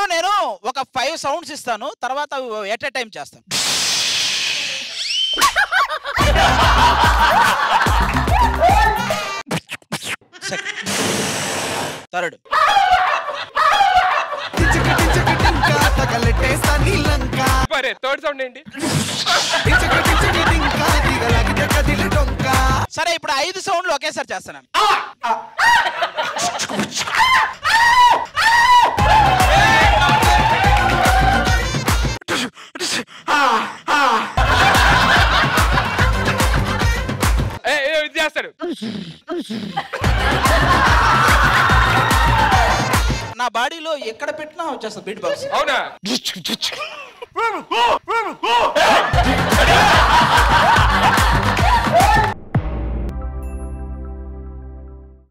ఇప్పుడు నేను ఒక ఫైవ్ సౌండ్స్ ఇస్తాను తర్వాత ఎట్ ఎ టైం చేస్తాను థర్డ్ సరే థర్డ్ సౌండ్ ఏంటి సరే ఇప్పుడు ఐదు సౌండ్లు ఒకేసారి చేస్తాను ఏ, ఏ, ఇది చేస్తాడు నా బాడీలో ఎక్కడ పెట్టినా వచ్చేస్తుంది బీట్ బాక్స్ అవునా